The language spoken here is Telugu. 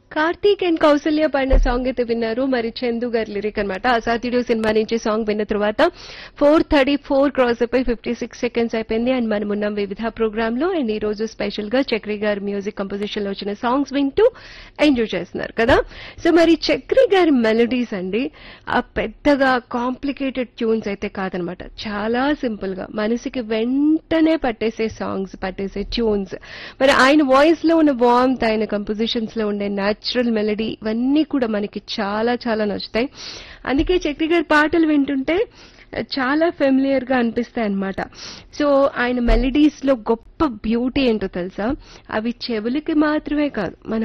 కార్తీక్ అండ్ కౌసల్య పాడిన సాంగ్ అయితే విన్నారు మరి చందు గారి లిరిక్ అనమాట అసాధ్యుడు సినిమా నుంచి సాంగ్ విన్న తర్వాత ఫోర్ థర్టీ ఫోర్ క్రాస్ అయిపోయి ఫిఫ్టీ సిక్స్ సెకండ్స్ అయిపోయింది అండ్ మనం ఉన్నాం వివిధ ప్రోగ్రామ్ లో అండ్ ఈ రోజు స్పెషల్ గా చక్రి గారి మ్యూజిక్ కంపోజిషన్ లో వచ్చిన సాంగ్స్ వింటూ ఎంజాయ్ చేస్తున్నారు కదా సో మరి చక్రి గారి మెలడీస్ అండి ఆ పెద్దగా కాంప్లికేటెడ్ ట్యూన్స్ అయితే కాదనమాట చాలా సింపుల్ గా మనసుకి వెంటనే పట్టేసే సాంగ్స్ పట్టేసే ట్యూన్స్ మరి ఆయన వాయిస్ లో ఉన్న వార్మ్త్ ఆయన కంపోజిషన్స్ లో ఉండే న్యాచురల్ మెలడీ ఇవన్నీ కూడా మనకి చాలా చాలా నచ్చుతాయి అందుకే చక్రి గారి పాటలు వింటుంటే చాలా ఫెమిలియర్ గా అనిపిస్తాయి అన్నమాట సో ఆయన మెలడీస్ లో గొప్ప బ్యూటీ ఏంటో తెలుసా అవి చెవులకి మాత్రమే కాదు మన